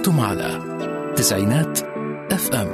أنتم على تسعينات اف ام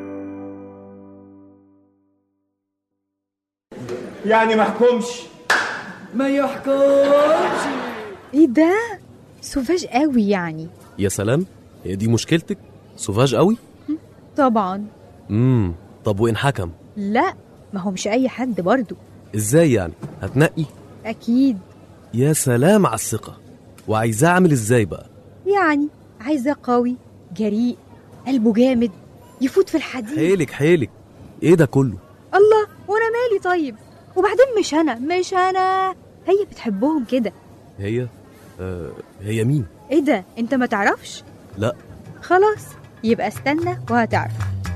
يعني محكومش ما يحكمش ايه ده سوفاج قوي يعني يا سلام هي دي مشكلتك سوفاج قوي طبعا امم طب وان حكم لا ما هو مش اي حد برضو ازاي يعني هتنقي اكيد يا سلام على الثقه وعايزاه اعمل ازاي بقى يعني عايزاه قوي جريء قلبه جامد يفوت في الحديد حيلك حيلك ايه ده كله الله وانا مالي طيب وبعدين مش انا مش انا هي بتحبهم كده هي آه هي مين ايه ده انت ما تعرفش لا خلاص يبقى استنى وهتعرف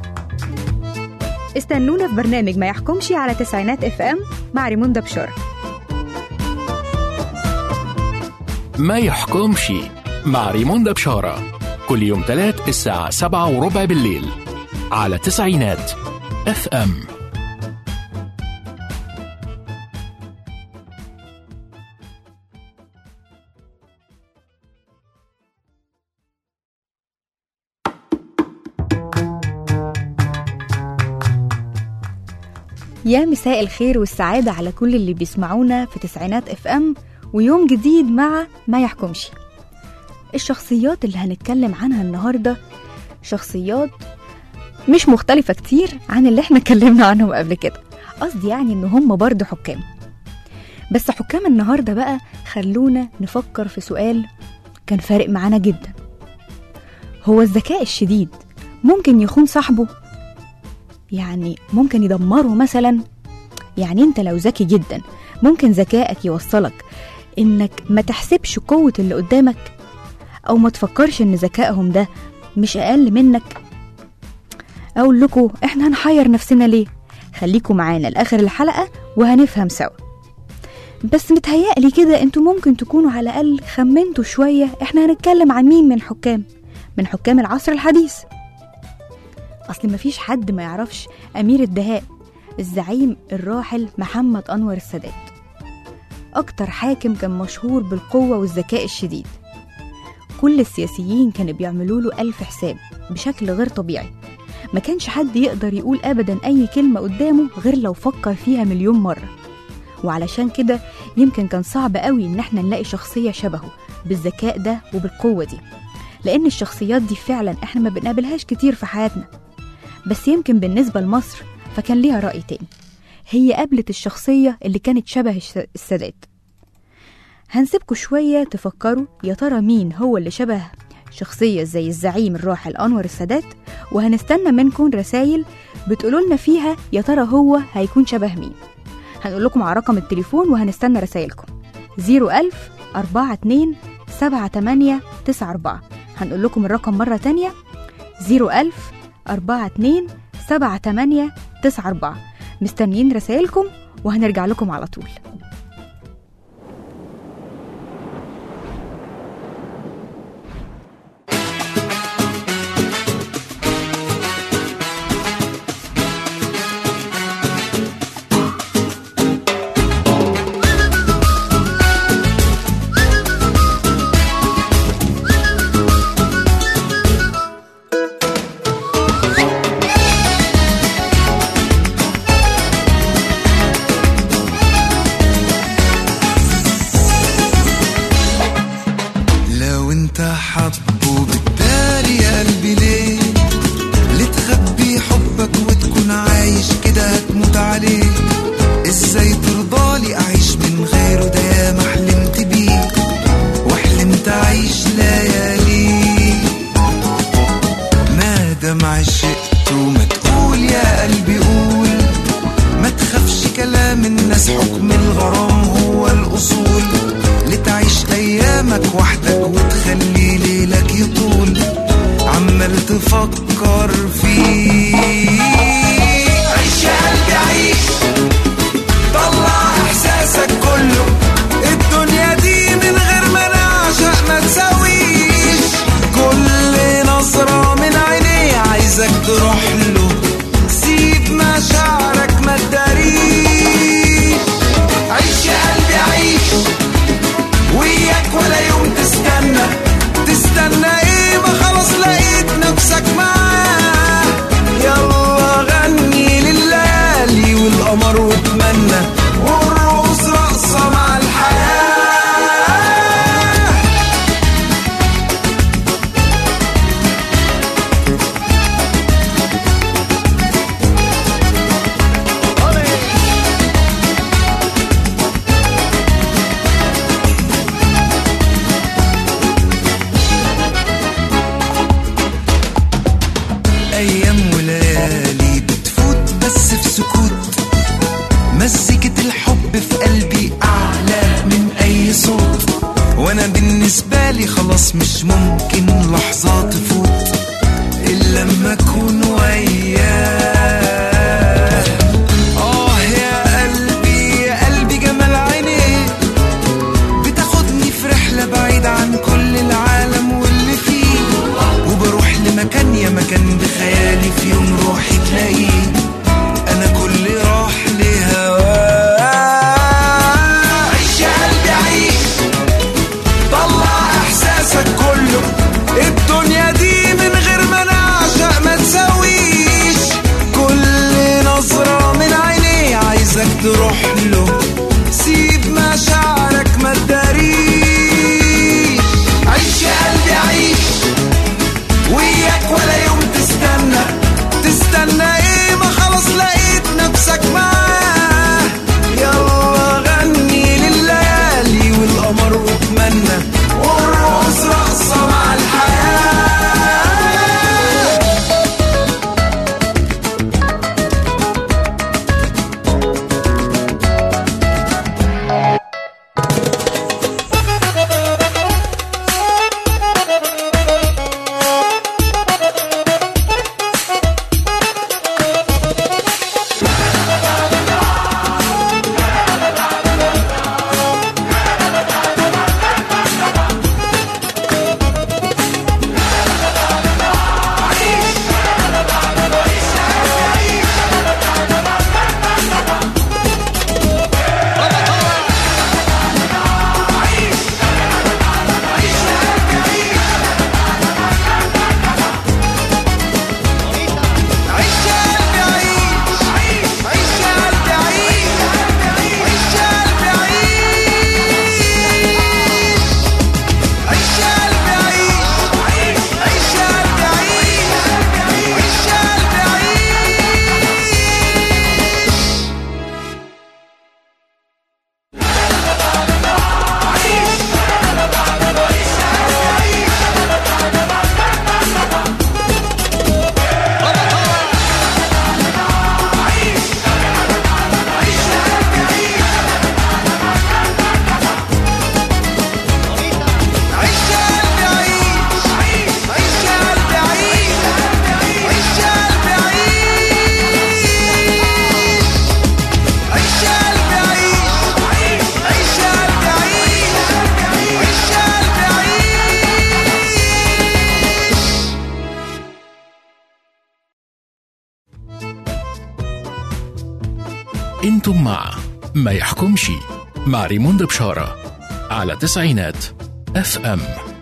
استنونا في برنامج ما يحكمش على تسعينات اف ام مع ريموندا بشارة ما يحكمش مع ريموندا بشارة كل يوم تلات الساعة سبعة وربع بالليل على تسعينات اف ام يا مساء الخير والسعادة على كل اللي بيسمعونا في تسعينات اف ام ويوم جديد مع ما يحكمش الشخصيات اللي هنتكلم عنها النهاردة شخصيات مش مختلفة كتير عن اللي احنا اتكلمنا عنهم قبل كده قصدي يعني ان هم برضه حكام بس حكام النهاردة بقى خلونا نفكر في سؤال كان فارق معانا جدا هو الذكاء الشديد ممكن يخون صاحبه يعني ممكن يدمره مثلا يعني انت لو ذكي جدا ممكن ذكائك يوصلك انك ما تحسبش قوة اللي قدامك او ما تفكرش ان ذكائهم ده مش اقل منك اقول لكم احنا هنحير نفسنا ليه خليكم معانا لاخر الحلقة وهنفهم سوا بس متهيألي كده انتوا ممكن تكونوا على الاقل خمنتوا شوية احنا هنتكلم عن مين من حكام من حكام العصر الحديث اصل مفيش حد ما يعرفش امير الدهاء الزعيم الراحل محمد انور السادات اكتر حاكم كان مشهور بالقوة والذكاء الشديد كل السياسيين كانوا بيعملوا له ألف حساب بشكل غير طبيعي ما كانش حد يقدر يقول أبدا أي كلمة قدامه غير لو فكر فيها مليون مرة وعلشان كده يمكن كان صعب قوي إن احنا نلاقي شخصية شبهه بالذكاء ده وبالقوة دي لأن الشخصيات دي فعلا احنا ما بنقابلهاش كتير في حياتنا بس يمكن بالنسبة لمصر فكان ليها رأي تاني هي قابلت الشخصية اللي كانت شبه الش- السادات هنسيبكوا شوية تفكروا يا ترى مين هو اللي شبه شخصية زي الزعيم الراحل أنور السادات وهنستنى منكم رسايل بتقولوا لنا فيها يا ترى هو هيكون شبه مين هنقول لكم على رقم التليفون وهنستنى رسايلكم 01000 42 78 94 هنقول لكم الرقم مرة تانية 01000 42 78 94 مستنيين رسائلكم وهنرجع لكم على طول لو انت حبه بالتالي يا قلبي ليه ليه تخبي حبك وتكون عايش كده هتموت عليه ازاي ترضالي اعيش من غيره ده يا ما حلمت بيه وحلمت اعيش ليالي ما دام عشقت وما تقول يا قلبي قول ما تخافش كلام الناس حكم الغرام هو الأصول لتعيش أيامك وحدك وتخلي ليلك يطول عمال تفكر فيه عيش يا قلبي عيش طلع إحساسك كله الدنيا دي من غير ما نعشق ما تساويش كل نظرة من عينيه عايزك تروح له سيب مشاعرك ما تداريش عيش يا قلبي عيش وياك ولا يوم تستنى تستنى ايه ما خلاص لا بالنسبة لي خلاص مش ممكن لحظة تفوت إلا لما أكون وياه آه يا قلبي يا قلبي جمال عينيه بتاخدني في رحلة بعيد عن كل العالم واللي فيه وبروح لمكان يا مكان بخيالي في يوم روحي تلاقيه أنا كل راح لهواه عيش يا قلبي عيش طلع إحساسك كله الدنيا دي من غير ما نعشق ما تساويش كل نظرة من عينيه عايزك تروح له سيب مشاعرك ما تداريش عيش يا قلبي عيش وياك ولا يوم تستنى تستنى ايه ما خلاص لقيت نفسك معاه يلا غني لليالي والقمر واتمنى وارقص رقصة مع الحياة عيش يا قلبي عيش عيش يا قلبي عيش عيش يا قلبي عيش عيش يا قلبي عيش عيش يا قلبي عيش عيش يا قلبي عيش عيش يا قلبي عيش عيش يا قلبي عيش عيش يا قلبي عيش عيش يا قلبي عيش عيش يا قلبي عيش عيش يا قلبي عيش انتم مع ما يحكمش مع ريموند بشارة على تسعينات اف ام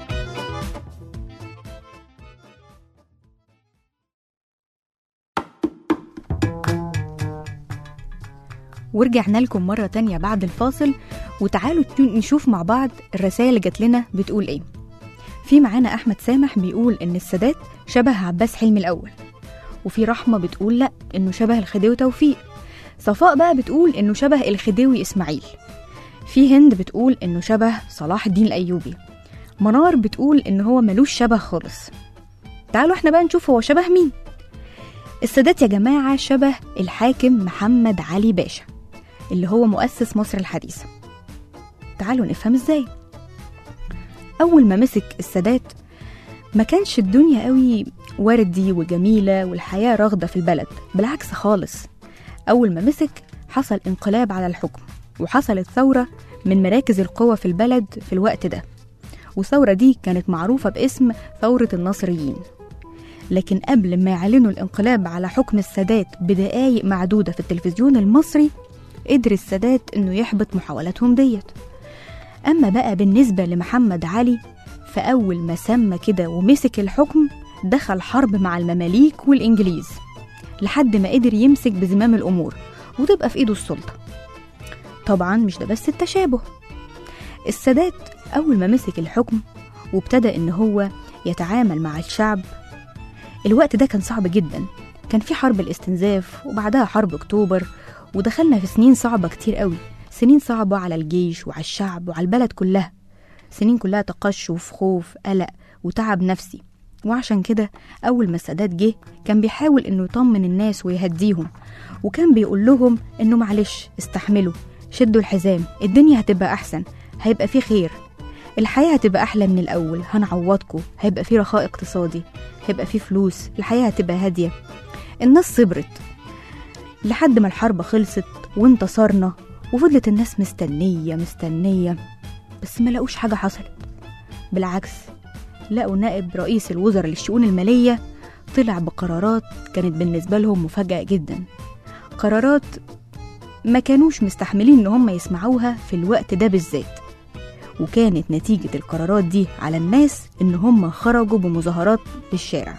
ورجعنا لكم مرة تانية بعد الفاصل وتعالوا تشو- نشوف مع بعض الرسائل اللي جات لنا بتقول ايه في معانا أحمد سامح بيقول إن السادات شبه عباس حلمي الأول وفي رحمة بتقول لأ إنه شبه الخديوي توفيق صفاء بقى بتقول إنه شبه الخديوي إسماعيل في هند بتقول إنه شبه صلاح الدين الأيوبي منار بتقول إن هو ملوش شبه خالص تعالوا احنا بقى نشوف هو شبه مين السادات يا جماعة شبه الحاكم محمد علي باشا اللي هو مؤسس مصر الحديثة تعالوا نفهم ازاي أول ما مسك السادات ما كانش الدنيا قوي وردي وجميلة والحياة راغدة في البلد بالعكس خالص أول ما مسك حصل انقلاب على الحكم وحصلت ثورة من مراكز القوة في البلد في الوقت ده والثورة دي كانت معروفة باسم ثورة الناصريين لكن قبل ما يعلنوا الانقلاب على حكم السادات بدقايق معدودة في التلفزيون المصري قدر السادات انه يحبط محاولاتهم ديت اما بقى بالنسبة لمحمد علي فأول ما سمى كده ومسك الحكم دخل حرب مع المماليك والإنجليز لحد ما قدر يمسك بزمام الأمور وتبقى في إيده السلطة طبعا مش ده بس التشابه السادات أول ما مسك الحكم وابتدى إن هو يتعامل مع الشعب الوقت ده كان صعب جدا كان في حرب الاستنزاف وبعدها حرب أكتوبر ودخلنا في سنين صعبة كتير قوي سنين صعبة على الجيش وعلى الشعب وعلى البلد كلها سنين كلها تقشف خوف قلق وتعب نفسي وعشان كده أول ما السادات جه كان بيحاول إنه يطمن الناس ويهديهم وكان بيقول لهم إنه معلش استحملوا شدوا الحزام الدنيا هتبقى أحسن هيبقى في خير الحياة هتبقى أحلى من الأول هنعوضكم هيبقى في رخاء اقتصادي هيبقى في فلوس الحياة هتبقى هادية الناس صبرت لحد ما الحرب خلصت وانتصرنا وفضلت الناس مستنية مستنية بس ما لقوش حاجة حصلت بالعكس لقوا نائب رئيس الوزراء للشؤون المالية طلع بقرارات كانت بالنسبة لهم مفاجأة جدا قرارات ما كانوش مستحملين ان هم يسمعوها في الوقت ده بالذات وكانت نتيجة القرارات دي على الناس ان هم خرجوا بمظاهرات للشارع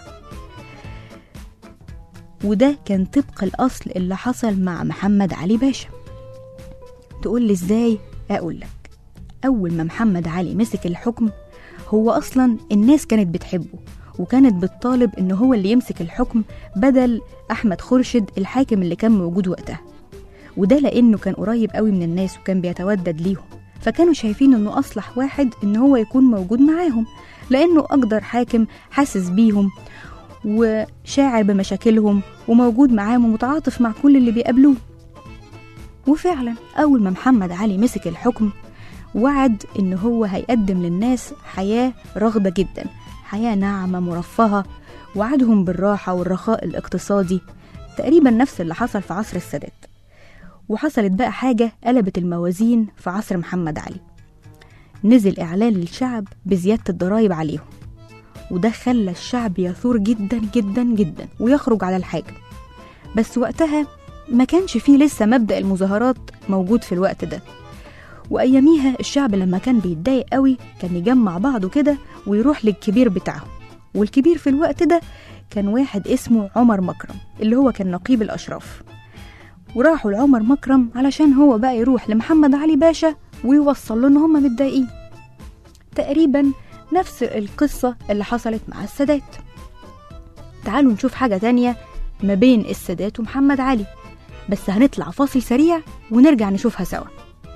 وده كان طبق الأصل اللي حصل مع محمد علي باشا تقول لي ازاي اقول لك اول ما محمد علي مسك الحكم هو اصلا الناس كانت بتحبه وكانت بتطالب ان هو اللي يمسك الحكم بدل احمد خورشيد الحاكم اللي كان موجود وقتها وده لانه كان قريب قوي من الناس وكان بيتودد ليهم فكانوا شايفين انه اصلح واحد ان هو يكون موجود معاهم لانه اقدر حاكم حاسس بيهم وشاعر بمشاكلهم وموجود معاهم ومتعاطف مع كل اللي بيقابلوه وفعلا أول ما محمد علي مسك الحكم وعد إن هو هيقدم للناس حياة رغدة جدا حياة ناعمة مرفهة وعدهم بالراحة والرخاء الاقتصادي تقريبا نفس اللي حصل في عصر السادات وحصلت بقى حاجة قلبت الموازين في عصر محمد علي نزل إعلان للشعب بزيادة الضرايب عليهم وده خلى الشعب يثور جدا جدا جدا ويخرج على الحاكم بس وقتها ما كانش فيه لسه مبدأ المظاهرات موجود في الوقت ده وأياميها الشعب لما كان بيتضايق قوي كان يجمع بعضه كده ويروح للكبير بتاعه والكبير في الوقت ده كان واحد اسمه عمر مكرم اللي هو كان نقيب الأشراف وراحوا لعمر مكرم علشان هو بقى يروح لمحمد علي باشا ويوصل له ان هم متضايقين تقريبا نفس القصة اللي حصلت مع السادات تعالوا نشوف حاجة تانية ما بين السادات ومحمد علي بس هنطلع فاصل سريع ونرجع نشوفها سوا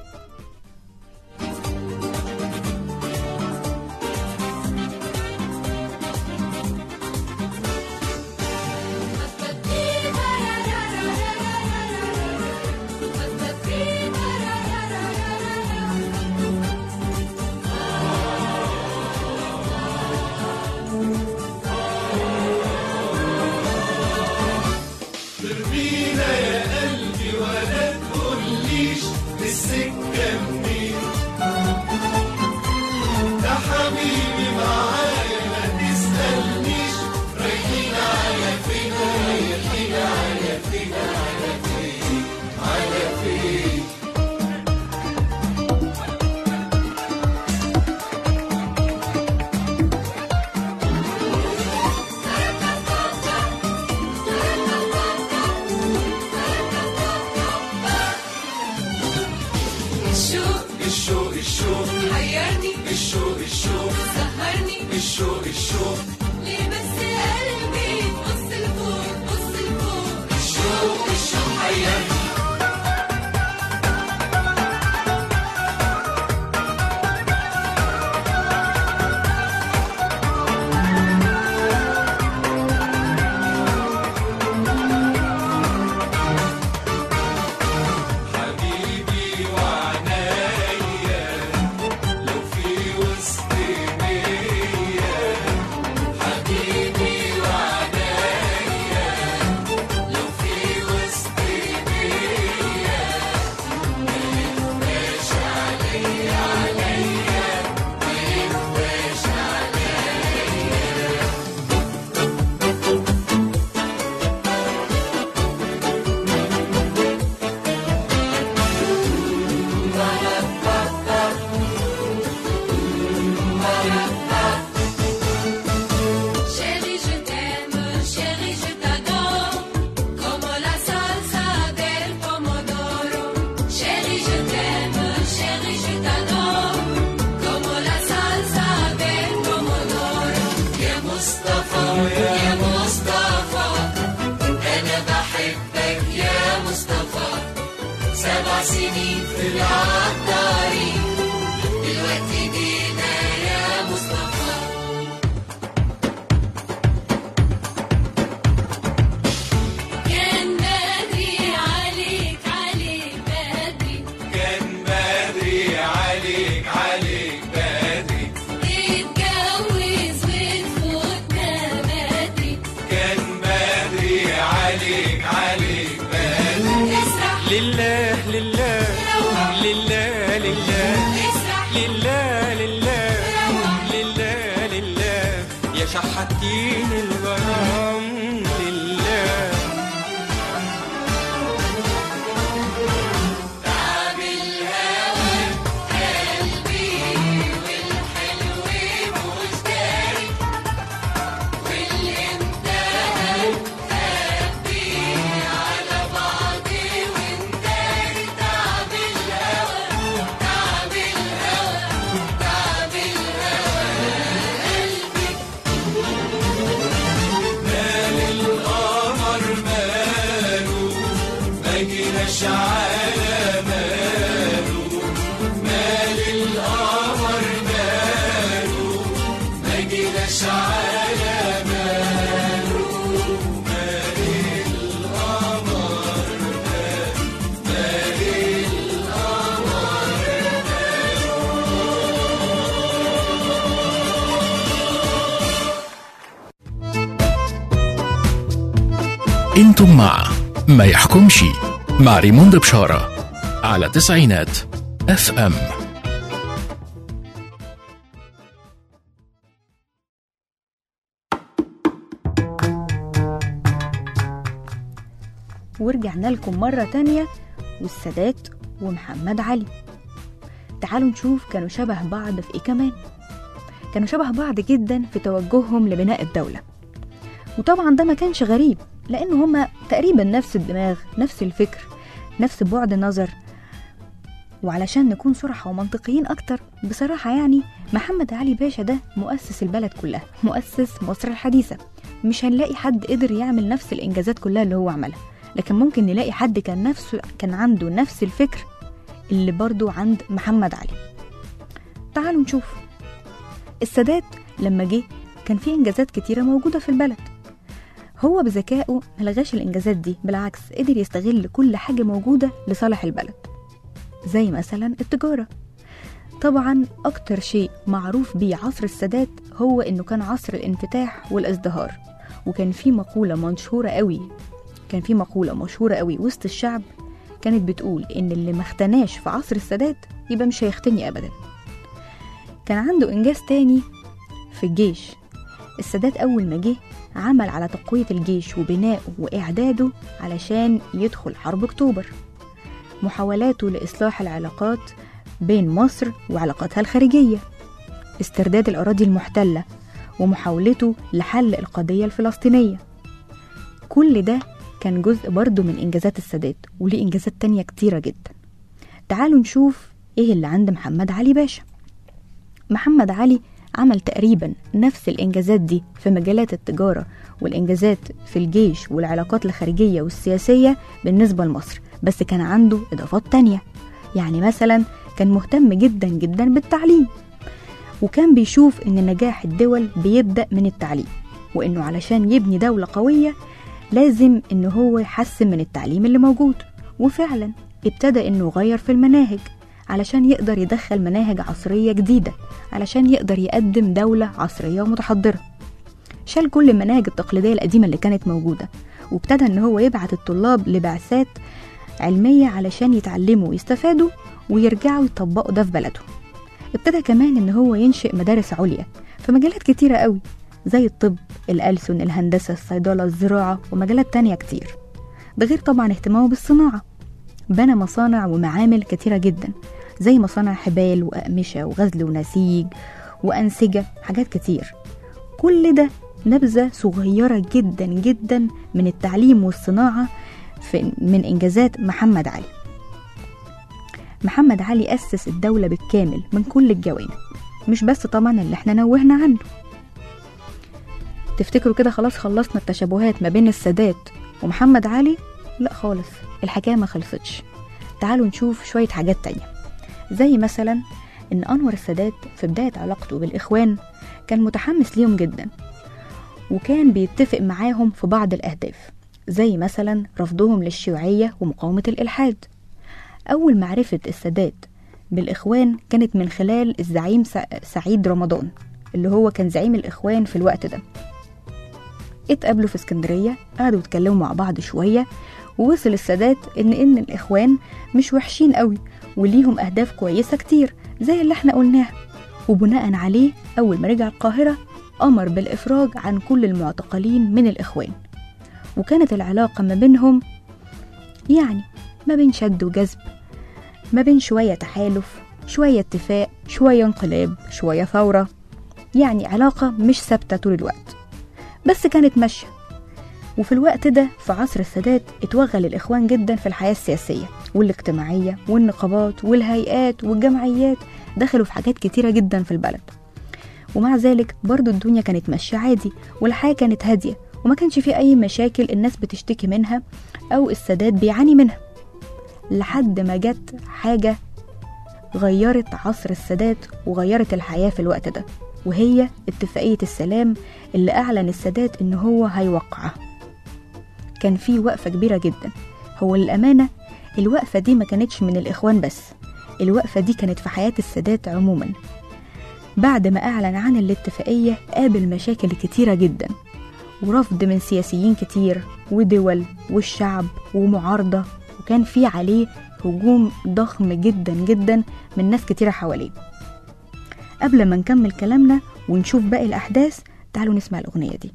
الشوق الشوق الشوق حيرني الشوق الشوق سهرني الشوق الشوق ليه بس قلبي بص لفوق بص لفوق الشوق الشوق حيرني حبيبي وعنايا لو في وسط مية حبيبي وعنايا لو في وسط مية ما يهواش عليا عليا ما يهواش عليا Chérie, je t'aime, chérie, je t'adore, comme la salsa del pomodoro. Chérie, je t'aime, chérie, je t'adore, comme la salsa del pomodoro. يا مصطفى يا مصطفى أنا بحبك يا مصطفى سبع سنين في العطارين دلوقتي جينا يا مصطفى كان بدري عليك عليك بدري كان بدري عليك عليك بدري شحاتين الغرام لله تعب الهوى قلبي والحلو مش داري واللي انتهى خبي على بعضي وانتهي تعب الهوى تعب الهوى تعب القمر ماله ما جيناش على ماله مال القمر ماله ما جيناش على ماله مال القمر ماله مال القمر انتم مع ما يحكمش مع ريموند بشارة على تسعينات اف ام ورجعنا لكم مرة تانية والسادات ومحمد علي تعالوا نشوف كانوا شبه بعض في ايه كمان كانوا شبه بعض جدا في توجههم لبناء الدولة وطبعا ده ما كانش غريب لأن هما تقريبا نفس الدماغ نفس الفكر نفس بعد النظر وعلشان نكون صراحة ومنطقيين أكتر بصراحة يعني محمد علي باشا ده مؤسس البلد كلها مؤسس مصر الحديثة مش هنلاقي حد قدر يعمل نفس الإنجازات كلها اللي هو عملها لكن ممكن نلاقي حد كان نفسه كان عنده نفس الفكر اللي برضو عند محمد علي تعالوا نشوف السادات لما جه كان في إنجازات كتيرة موجودة في البلد هو بذكائه ملغاش الإنجازات دي بالعكس قدر يستغل كل حاجة موجودة لصالح البلد زي مثلا التجارة طبعا أكتر شيء معروف بيه عصر السادات هو إنه كان عصر الانفتاح والازدهار وكان في مقولة مشهورة قوي كان في مقولة مشهورة قوي وسط الشعب كانت بتقول إن اللي ما اختناش في عصر السادات يبقى مش هيختني أبدا كان عنده إنجاز تاني في الجيش السادات أول ما جه عمل على تقوية الجيش وبنائه وإعداده علشان يدخل حرب أكتوبر محاولاته لإصلاح العلاقات بين مصر وعلاقاتها الخارجية استرداد الأراضي المحتلة ومحاولته لحل القضية الفلسطينية كل ده كان جزء برضه من إنجازات السادات وليه إنجازات تانية كتيرة جدا تعالوا نشوف إيه اللي عند محمد علي باشا محمد علي عمل تقريبا نفس الإنجازات دي في مجالات التجارة والإنجازات في الجيش والعلاقات الخارجية والسياسية بالنسبة لمصر بس كان عنده إضافات تانية يعني مثلا كان مهتم جدا جدا بالتعليم وكان بيشوف إن نجاح الدول بيبدأ من التعليم وإنه علشان يبني دولة قوية لازم إن هو يحسن من التعليم اللي موجود وفعلا ابتدى إنه يغير في المناهج علشان يقدر يدخل مناهج عصرية جديدة علشان يقدر يقدم دولة عصرية ومتحضرة شال كل المناهج التقليدية القديمة اللي كانت موجودة وابتدى إن هو يبعت الطلاب لبعثات علمية علشان يتعلموا ويستفادوا ويرجعوا يطبقوا ده في بلدهم ابتدى كمان إن هو ينشئ مدارس عليا في مجالات كتيرة قوي زي الطب الألسن الهندسة الصيدلة الزراعة ومجالات تانية كتير ده غير طبعا اهتمامه بالصناعة بنى مصانع ومعامل كتيرة جدا زي مصانع حبال وأقمشة وغزل ونسيج وأنسجة حاجات كتير كل ده نبذة صغيرة جدا جدا من التعليم والصناعة في من إنجازات محمد علي محمد علي أسس الدولة بالكامل من كل الجوانب مش بس طبعا اللي احنا نوهنا عنه تفتكروا كده خلاص خلصنا التشابهات ما بين السادات ومحمد علي لا خالص الحكاية ما خلصتش تعالوا نشوف شوية حاجات تانية زي مثلا إن أنور السادات في بداية علاقته بالإخوان كان متحمس ليهم جدا وكان بيتفق معاهم في بعض الأهداف زي مثلا رفضهم للشيوعية ومقاومة الإلحاد أول معرفة السادات بالإخوان كانت من خلال الزعيم سع- سعيد رمضان اللي هو كان زعيم الإخوان في الوقت ده اتقابلوا في اسكندرية قعدوا يتكلموا مع بعض شوية ووصل السادات إن إن الإخوان مش وحشين قوي وليهم أهداف كويسة كتير زي اللي احنا قلناها وبناء عليه أول ما رجع القاهرة أمر بالإفراج عن كل المعتقلين من الإخوان وكانت العلاقة ما بينهم يعني ما بين شد وجذب ما بين شوية تحالف شوية اتفاق شوية انقلاب شوية ثورة يعني علاقة مش ثابتة طول الوقت بس كانت ماشية وفي الوقت ده في عصر السادات اتوغل الإخوان جدا في الحياة السياسية والاجتماعية والنقابات والهيئات والجمعيات دخلوا في حاجات كتيرة جدا في البلد ومع ذلك برضو الدنيا كانت ماشية عادي والحياة كانت هادية وما كانش في أي مشاكل الناس بتشتكي منها أو السادات بيعاني منها لحد ما جت حاجة غيرت عصر السادات وغيرت الحياة في الوقت ده وهي اتفاقية السلام اللي أعلن السادات إن هو هيوقعها كان في وقفة كبيرة جدا هو للأمانة الوقفة دي ما كانتش من الإخوان بس الوقفة دي كانت في حياة السادات عموما بعد ما أعلن عن الاتفاقية قابل مشاكل كتيرة جدا ورفض من سياسيين كتير ودول والشعب ومعارضة وكان في عليه هجوم ضخم جدا جدا من ناس كتيرة حواليه قبل ما نكمل كلامنا ونشوف باقي الأحداث تعالوا نسمع الأغنية دي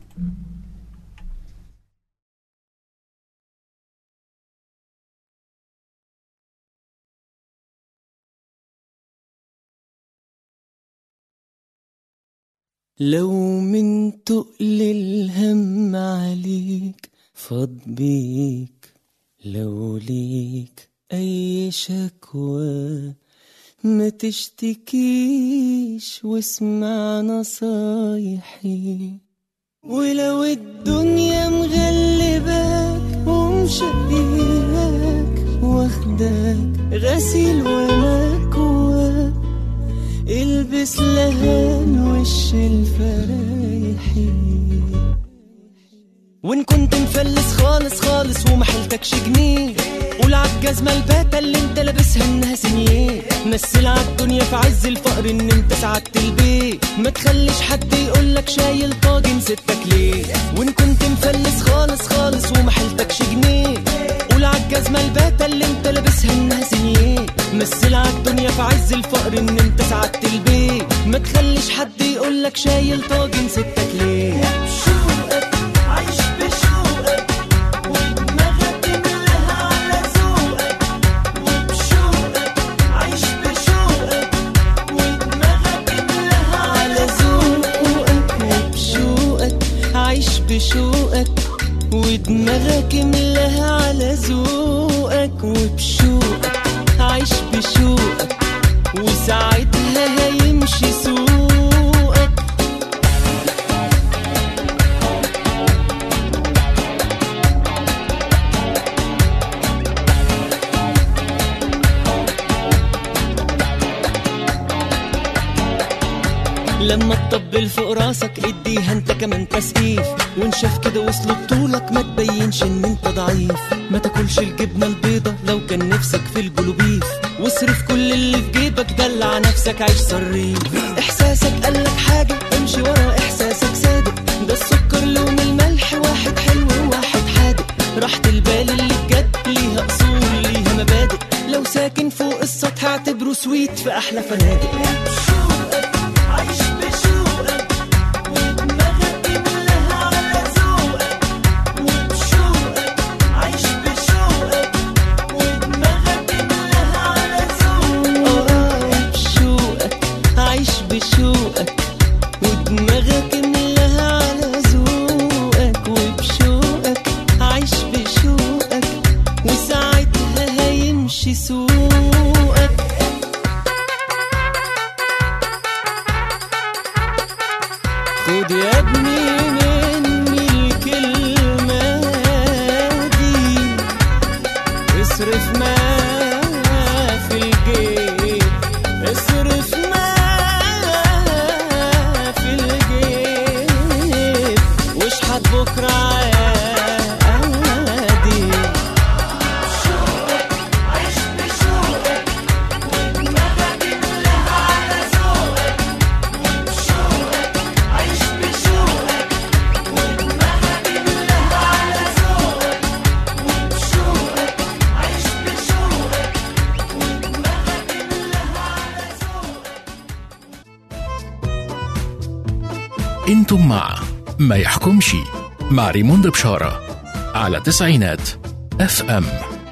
لو من تقل الهم عليك فاض بيك لو ليك أي شكوى ما تشتكيش واسمع نصايحي ولو الدنيا مغلباك ومشقياك واخداك غسيل ومكواك البس لهان وش الفرايحي وان كنت مفلس خالص خالص وما حيلتكش جنيه قول عالجزمة الباتة اللي انت لابسها انها سنيه مثل عالدنيا في عز الفقر ان انت سعدت البيت ما تخليش حد يقولك شايل طاجن ستك ليه وان كنت مفلس خالص خالص وما حيلتكش جنيه قول عالجزمة الباتة اللي انت لابسها انها سنيه مثل عالدنيا في عز الفقر ان انت سعدت البيت ما تخليش حد يقولك شايل طاجن ستك ليه بشوقك عايش بشوقك ودماغك ملاها على ذوقك وبشوقك عايش بشوقك ودماغك ملاها على ذوقك وبشوقك عايش بشوقك ودماغك ملاها على ذوقك وبشوقك عايش بشوقك وساعتها هيمشي سوقك لما تطبل فوق راسك اديها انت كمان تسقيف وان شاف كده وصل بطولك ما تبينش ان انت ضعيف ما تاكلش الجبنه البيضه لو كان نفسك في الجلوبيف واصرف كل اللي في جيبك دلع نفسك عيش صريف احساسك قالك حاجه امشي ورا احساسك صادق ده السكر لون الملح واحد حلو وواحد حادق راحة البال اللي بجد ليها اصول ليها مبادئ لو ساكن فوق السطح اعتبره سويت في احلى فنادق عايش بشوقك ودماغك ملاها على ذوقك وبشوقك عايش بشوقك ودماغك ملاها على ذوقك اه بشوقك عايش بشوقك ودماغك ملاها على ذوقك وبشوقك عايش بشوقك وساعتها هيمشي سوقك خد يا ابني مني الكلمة دي اصرف ما في الجيب اصرف ما في الجيب واشحت بكرة عادي عيش بشوقك ودماغك ملاها على ذوقك وبشوقك عيش بشوقك ودماغك ملاها على ذوقك وبشوقك عيش بشوقك أنتم مع ما يحكمش مع ريموند بشارة على تسعينات اف ام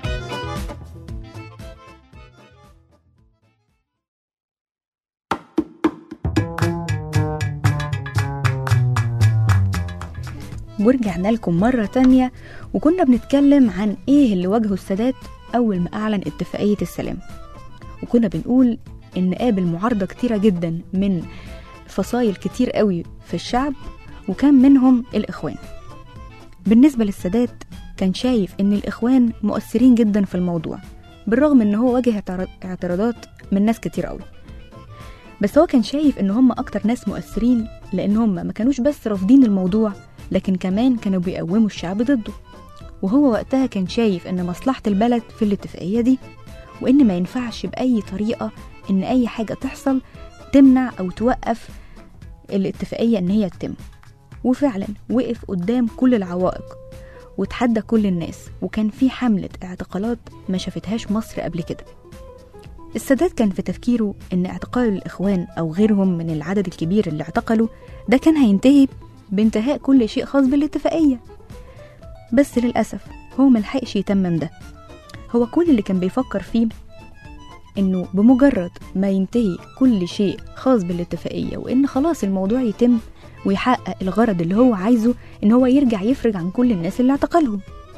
ورجعنا لكم مرة تانية وكنا بنتكلم عن ايه اللي واجهه السادات أول ما أعلن اتفاقية السلام وكنا بنقول إن قابل معارضة كتيرة جدا من فصايل كتير قوي في الشعب وكان منهم الإخوان بالنسبة للسادات كان شايف إن الإخوان مؤثرين جدا في الموضوع بالرغم إن هو واجه اعتراض- اعتراضات من ناس كتير قوي بس هو كان شايف إن هم أكتر ناس مؤثرين لأن هم ما كانوش بس رافضين الموضوع لكن كمان كانوا بيقوموا الشعب ضده وهو وقتها كان شايف إن مصلحة البلد في الاتفاقية دي وإن ما ينفعش بأي طريقة إن أي حاجة تحصل تمنع أو توقف الاتفاقية إن هي تتم وفعلا وقف قدام كل العوائق وتحدى كل الناس وكان في حملة اعتقالات ما شافتهاش مصر قبل كده السادات كان في تفكيره إن اعتقال الإخوان أو غيرهم من العدد الكبير اللي اعتقلوا ده كان هينتهي بانتهاء كل شيء خاص بالاتفاقية بس للأسف هو ملحقش يتمم ده هو كل اللي كان بيفكر فيه إنه بمجرد ما ينتهي كل شيء خاص بالاتفاقية وإن خلاص الموضوع يتم ويحقق الغرض اللي هو عايزه إن هو يرجع يفرج عن كل الناس اللي اعتقلهم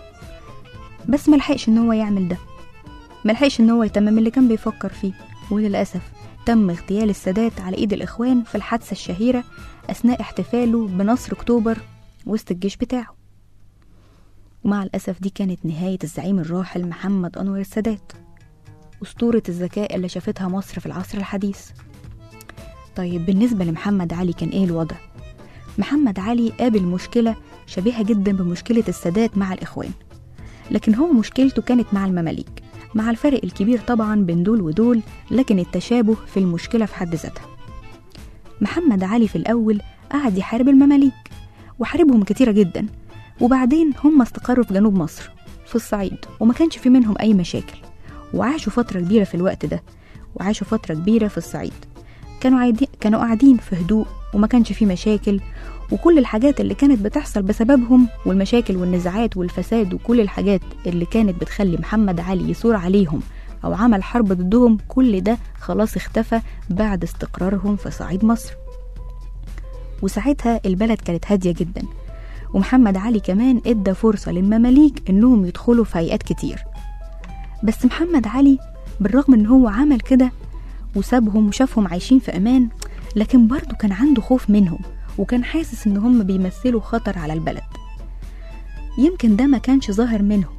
بس ملحقش إن هو يعمل ده ملحقش إن هو يتمم اللي كان بيفكر فيه وللأسف تم اغتيال السادات على إيد الإخوان في الحادثة الشهيرة أثناء احتفاله بنصر أكتوبر وسط الجيش بتاعه ومع الأسف دي كانت نهاية الزعيم الراحل محمد أنور السادات أسطورة الذكاء اللي شافتها مصر في العصر الحديث طيب بالنسبة لمحمد علي كان إيه الوضع؟ محمد علي قابل مشكلة شبيهة جدا بمشكلة السادات مع الإخوان لكن هو مشكلته كانت مع المماليك مع الفرق الكبير طبعا بين دول ودول لكن التشابه في المشكلة في حد ذاتها محمد علي في الأول قعد يحارب المماليك وحاربهم كتيرة جدا وبعدين هم استقروا في جنوب مصر في الصعيد وما كانش في منهم أي مشاكل وعاشوا فترة كبيرة في الوقت ده وعاشوا فترة كبيرة في الصعيد كانوا عايدين كانوا قاعدين في هدوء وما كانش في مشاكل وكل الحاجات اللي كانت بتحصل بسببهم والمشاكل والنزاعات والفساد وكل الحاجات اللي كانت بتخلي محمد علي يثور عليهم أو عمل حرب ضدهم كل ده خلاص اختفى بعد استقرارهم في صعيد مصر وساعتها البلد كانت هادية جدا ومحمد علي كمان ادى فرصة للمماليك انهم يدخلوا في هيئات كتير بس محمد علي بالرغم ان هو عمل كده وسابهم وشافهم عايشين في امان لكن برضه كان عنده خوف منهم وكان حاسس ان هم بيمثلوا خطر على البلد يمكن ده ما كانش ظاهر منهم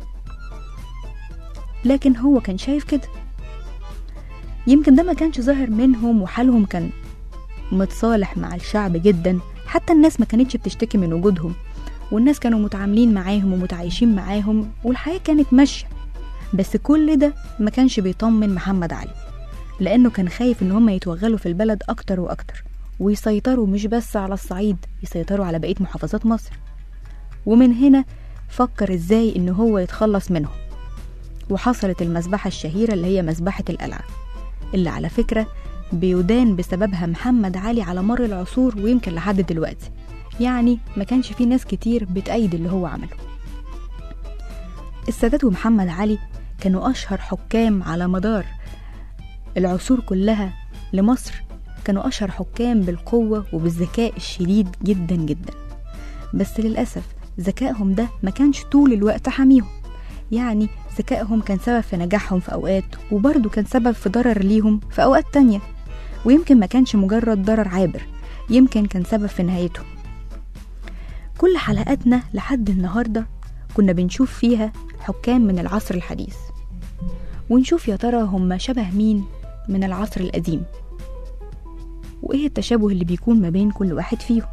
لكن هو كان شايف كده يمكن ده ما كانش ظاهر منهم وحالهم كان متصالح مع الشعب جدا حتى الناس ما كانتش بتشتكي من وجودهم والناس كانوا متعاملين معاهم ومتعايشين معاهم والحياة كانت ماشية بس كل ده ما كانش بيطمن محمد علي لأنه كان خايف إن هم يتوغلوا في البلد أكتر وأكتر ويسيطروا مش بس على الصعيد يسيطروا على بقية محافظات مصر ومن هنا فكر إزاي إن هو يتخلص منهم وحصلت المذبحة الشهيرة اللي هي مذبحة القلعة اللي على فكرة بيدان بسببها محمد علي على مر العصور ويمكن لحد دلوقتي يعني ما كانش في ناس كتير بتأيد اللي هو عمله السادات ومحمد علي كانوا أشهر حكام على مدار العصور كلها لمصر كانوا أشهر حكام بالقوة وبالذكاء الشديد جدا جدا بس للأسف ذكائهم ده ما كانش طول الوقت حاميهم يعني ذكائهم كان سبب في نجاحهم في أوقات وبرضه كان سبب في ضرر ليهم في أوقات تانية ويمكن ما كانش مجرد ضرر عابر يمكن كان سبب في نهايتهم كل حلقاتنا لحد النهاردة كنا بنشوف فيها حكام من العصر الحديث ونشوف يا ترى هم شبه مين من العصر القديم وإيه التشابه اللي بيكون ما بين كل واحد فيهم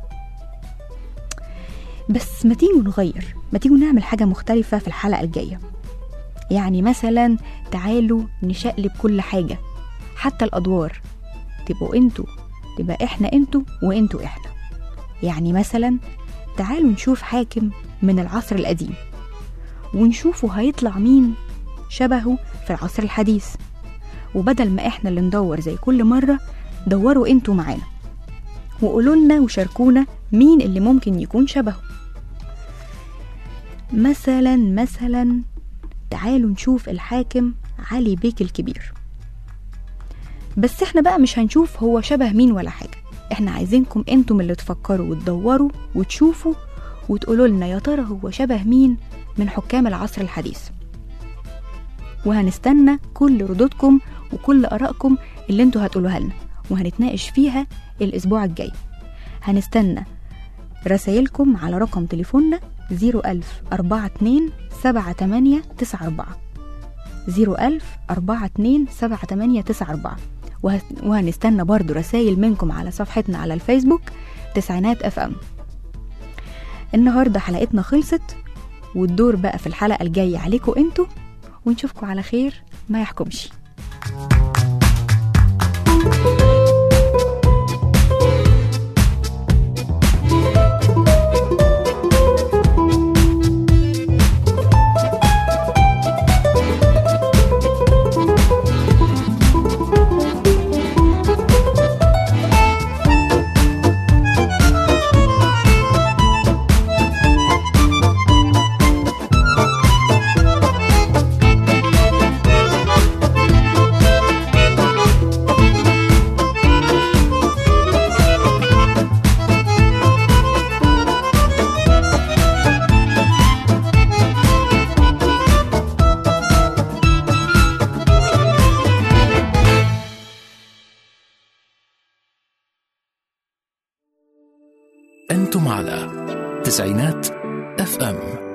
بس ما تيجوا نغير ما تيجوا نعمل حاجة مختلفة في الحلقة الجاية يعني مثلا تعالوا نشقلب كل حاجة حتى الأدوار تبقوا انتوا تبقى احنا انتوا وانتوا احنا يعني مثلا تعالوا نشوف حاكم من العصر القديم ونشوفه هيطلع مين شبهه في العصر الحديث وبدل ما احنا اللي ندور زي كل مرة دوروا انتوا معانا وقولوا لنا وشاركونا مين اللي ممكن يكون شبهه مثلا مثلا تعالوا نشوف الحاكم علي بيك الكبير بس احنا بقى مش هنشوف هو شبه مين ولا حاجة احنا عايزينكم انتم اللي تفكروا وتدوروا وتشوفوا وتقولوا لنا يا ترى هو شبه مين من حكام العصر الحديث وهنستنى كل ردودكم وكل آرائكم اللي انتوا هتقولوها لنا وهنتناقش فيها الأسبوع الجاي هنستنى رسايلكم على رقم تليفوننا 01000 42 78 94 01000 42 78 94 وه- وهنستنى برضو رسايل منكم على صفحتنا على الفيسبوك تسعينات اف ام النهاردة حلقتنا خلصت والدور بقى في الحلقة الجاية عليكم انتوا ونشوفكم على خير ما يحكمش أنتم على تسعينات اف ام